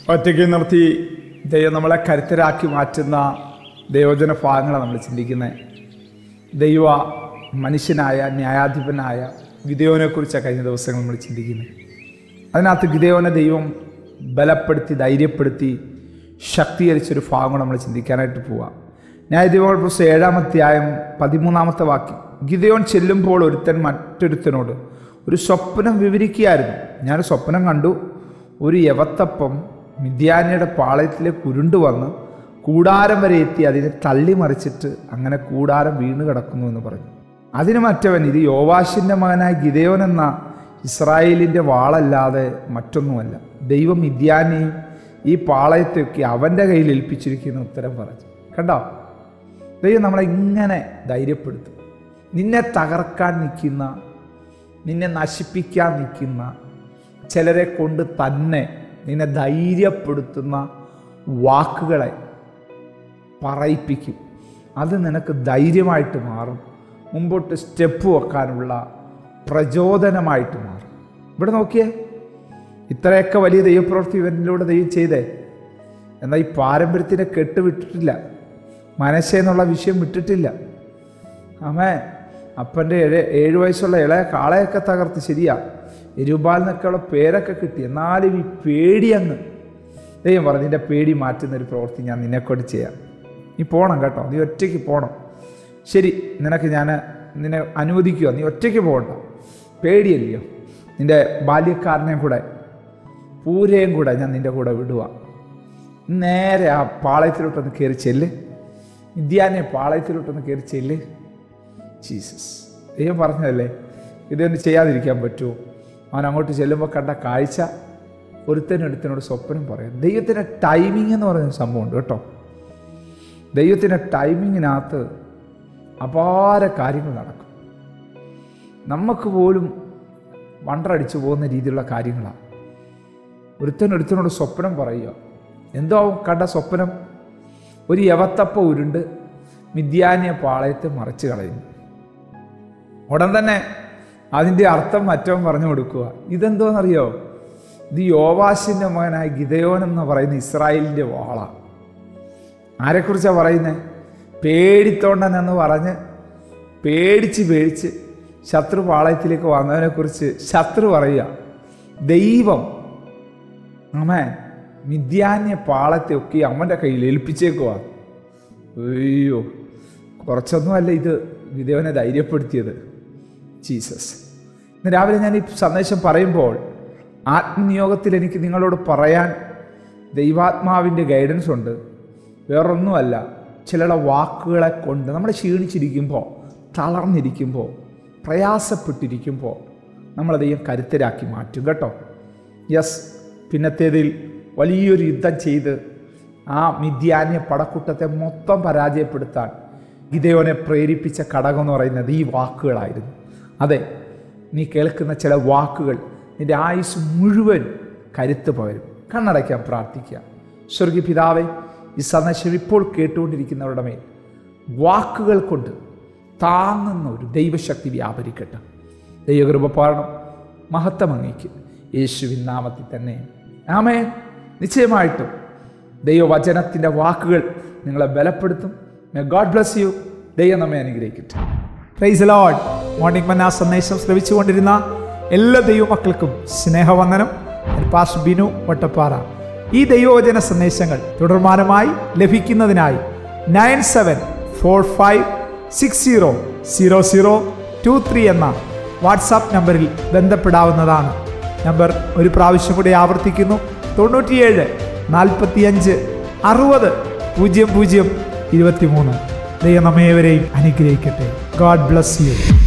ഒറ്റയ്ക്ക് നിർത്തി ദൈവം നമ്മളെ കരുത്തരാക്കി മാറ്റുന്ന ദൈവജന ഭാഗങ്ങളാണ് നമ്മൾ ചിന്തിക്കുന്നത് ദൈവ മനുഷ്യനായ ന്യായാധിപനായ ഗിതയോനെക്കുറിച്ചാണ് കഴിഞ്ഞ ദിവസങ്ങൾ നമ്മൾ ചിന്തിക്കുന്നത് അതിനകത്ത് ഗിതയോനെ ദൈവം ബലപ്പെടുത്തി ധൈര്യപ്പെടുത്തി ശക്തീകരിച്ചൊരു ഭാഗം നമ്മൾ ചിന്തിക്കാനായിട്ട് പോവാം ന്യായാധിപ പുസ്തകം ഏഴാം അധ്യായം പതിമൂന്നാമത്തെ വാക്യം ഗിതയോൻ ചെല്ലുമ്പോൾ ഒരുത്തൻ മറ്റൊരുത്തനോട് ഒരു സ്വപ്നം വിവരിക്കുകയായിരുന്നു ഞാനൊരു സ്വപ്നം കണ്ടു ഒരു യവത്തപ്പം മിഥ്യാനിയുടെ പാളയത്തിലേക്ക് ഉരുണ്ടുവന്ന് കൂടാരം വരെ എത്തി അതിനെ തള്ളി മറിച്ചിട്ട് അങ്ങനെ കൂടാരം വീണ് കിടക്കുന്നു എന്ന് പറഞ്ഞു അതിന് മറ്റവൻ ഇത് യോവാഷിൻ്റെ മകനായ ഗിതയോൻ എന്ന ഇസ്രായേലിൻ്റെ വാളല്ലാതെ മറ്റൊന്നുമല്ല ദൈവം മിഥ്യാനെയും ഈ പാളയത്തെയൊക്കെ അവൻ്റെ കയ്യിൽ ഏൽപ്പിച്ചിരിക്കുന്ന ഉത്തരം പറഞ്ഞു കണ്ടോ ദൈവം നമ്മളെ ഇങ്ങനെ ധൈര്യപ്പെടുത്തും നിന്നെ തകർക്കാൻ നിൽക്കുന്ന നിന്നെ നശിപ്പിക്കാൻ നിൽക്കുന്ന ചിലരെ കൊണ്ട് തന്നെ നിന്നെ ധൈര്യപ്പെടുത്തുന്ന വാക്കുകളെ പറയിപ്പിക്കും അത് നിനക്ക് ധൈര്യമായിട്ട് മാറും മുമ്പോട്ട് സ്റ്റെപ്പ് വെക്കാനുള്ള പ്രചോദനമായിട്ട് മാറും ഇവിടെ നോക്കിയേ ഇത്രയൊക്കെ വലിയ ദൈവപ്രവൃത്തി ഇവനിലൂടെ ദൈവം ചെയ്തേ എന്നാൽ ഈ പാരമ്പര്യത്തിനെ കെട്ടുവിട്ടിട്ടില്ല മനസ്സെന്നുള്ള വിഷയം വിട്ടിട്ടില്ല ആമേ അപ്പൻ്റെ ഏഴ് ഏഴ് വയസ്സുള്ള ഇളയ കാളയൊക്കെ തകർത്ത് ശരിയാ എരുപാൽ എന്നൊക്കെയുള്ള പേരൊക്കെ കിട്ടി എന്നാലും ഈ പേടി അങ്ങ് ദൈവം പറഞ്ഞു നിന്റെ പേടി മാറ്റുന്ന ഒരു പ്രവൃത്തി ഞാൻ നിന്നെക്കൊണ്ട് ചെയ്യാം നീ പോകണം കേട്ടോ നീ ഒറ്റയ്ക്ക് പോകണം ശരി നിനക്ക് ഞാൻ നിന്നെ അനുവദിക്കുക നീ ഒറ്റയ്ക്ക് പോകണ്ട പേടിയല്ലയോ നിന്റെ ബാല്യക്കാരനെയും കൂടെ പൂരയും കൂടെ ഞാൻ നിന്റെ കൂടെ വിടുക നേരെ ആ പാളയത്തിലോട്ടൊന്ന് കയറി ചെല്ല് വിദ്യാനെ പാളയത്തിലോട്ടൊന്ന് കയറി ചെല്ല് ജീസസ് ദൈവം പറഞ്ഞതല്ലേ ഇതൊന്നും ചെയ്യാതിരിക്കാൻ പറ്റുമോ അവൻ അങ്ങോട്ട് ചെല്ലുമ്പോൾ കണ്ട കാഴ്ച ഒരുത്തനൊരുത്തനോട് സ്വപ്നം പറയാം ദൈവത്തിൻ്റെ ടൈമിംഗ് എന്ന് പറയുന്ന സംഭവമുണ്ട് കേട്ടോ ദൈവത്തിൻ്റെ ടൈമിങ്ങിനകത്ത് അപാര കാര്യങ്ങൾ നടക്കും നമുക്ക് പോലും വണ്ടറടിച്ചു പോകുന്ന രീതിയിലുള്ള കാര്യങ്ങളാണ് ഒരുത്തനൊരുത്തനോട് സ്വപ്നം പറയുക എന്തോ അവൻ കണ്ട സ്വപ്നം ഒരു യവത്തപ്പ ഉരുണ്ട് മിഥ്യാനിയ പാളയത്തെ മറിച്ച് കളയുന്നു ഉടൻ തന്നെ അതിൻ്റെ അർത്ഥം മറ്റവൻ പറഞ്ഞു കൊടുക്കുക ഇതെന്തോന്നറിയോ ഇത് യോവാശിൻ്റെ മകനായ ഗിതയോൻ എന്ന് പറയുന്ന ഇസ്രായേലിൻ്റെ വാള ആരെക്കുറിച്ചാണ് പറയുന്നത് പേടിത്തോണ്ടൻ എന്ന് പറഞ്ഞ് പേടിച്ച് പേടിച്ച് ശത്രു പാളയത്തിലേക്ക് വന്നതിനെക്കുറിച്ച് ശത്രു പറയുക ദൈവം അമ്മേ മിഥ്യാന്യ പാളത്തെ ഒക്കെ അമ്മൻ്റെ കയ്യിൽ ഏൽപ്പിച്ചേക്കുവാ അയ്യോ കുറച്ചൊന്നുമല്ല ഇത് ഗിതവനെ ധൈര്യപ്പെടുത്തിയത് ജീസസ് ഇന്ന് രാവിലെ ഞാൻ ഈ സന്ദേശം പറയുമ്പോൾ ആത്മനിയോഗത്തിൽ എനിക്ക് നിങ്ങളോട് പറയാൻ ദൈവാത്മാവിൻ്റെ ഗൈഡൻസ് ഉണ്ട് വേറൊന്നുമല്ല ചിലരുടെ വാക്കുകളെ കൊണ്ട് നമ്മൾ ക്ഷീണിച്ചിരിക്കുമ്പോൾ തളർന്നിരിക്കുമ്പോൾ പ്രയാസപ്പെട്ടിരിക്കുമ്പോൾ നമ്മളതേയും കരുത്തരാക്കി മാറ്റും കേട്ടോ യെസ് പിന്നത്തേതിൽ വലിയൊരു യുദ്ധം ചെയ്ത് ആ മിഥ്യാന്യ പടക്കൂട്ടത്തെ മൊത്തം പരാജയപ്പെടുത്താൻ ഗിതയോനെ പ്രേരിപ്പിച്ച ഘടകം എന്ന് പറയുന്നത് ഈ വാക്കുകളായിരുന്നു അതെ നീ കേൾക്കുന്ന ചില വാക്കുകൾ നിന്റെ ആയുസ് മുഴുവൻ കരുത്ത് പകരും കണ്ണടയ്ക്കാൻ പ്രാർത്ഥിക്കുക സ്വർഗീയ പിതാവെ ഈ സന്ദേശം ഇപ്പോൾ കേട്ടുകൊണ്ടിരിക്കുന്നവരുടെ മേൽ വാക്കുകൾ കൊണ്ട് താങ്ങുന്ന ഒരു ദൈവശക്തി വ്യാപരിക്കട്ടെ ദൈവകൃപ പാടണം മഹത്വം അങ്ങേക്ക് യേശുവിൻ നാമത്തിൽ തന്നെ ആമേ നിശ്ചയമായിട്ടും ദൈവവചനത്തിൻ്റെ വാക്കുകൾ നിങ്ങളെ ബലപ്പെടുത്തും മേ ഗോഡ് ബ്ലസ് യു ദൈവം നമ്മെ അനുഗ്രഹിക്കട്ടെ പ്രൈസ് ലോഡ് മോർണിംഗ് മന്ന സന്ദേശം ശ്രവിച്ചുകൊണ്ടിരുന്ന എല്ലാ ദൈവമക്കൾക്കും സ്നേഹവന്ദനം ഞാൻ പാസ് ബിനു വട്ടപ്പാറ ഈ ദൈവവചന സന്ദേശങ്ങൾ തുടർമാനമായി ലഭിക്കുന്നതിനായി nine seven four five six zero zero zero two three എന്ന വാട്സാപ്പ് നമ്പറിൽ ബന്ധപ്പെടാവുന്നതാണ് നമ്പർ ഒരു പ്രാവശ്യം കൂടി ആവർത്തിക്കുന്നു തൊണ്ണൂറ്റിയേഴ് നാൽപ്പത്തിയഞ്ച് അറുപത് പൂജ്യം പൂജ്യം ഇരുപത്തിമൂന്ന് ദൈവം നമ്മേവരെയും അനുഗ്രഹിക്കട്ടെ ഗോഡ് ബ്ലസ് യു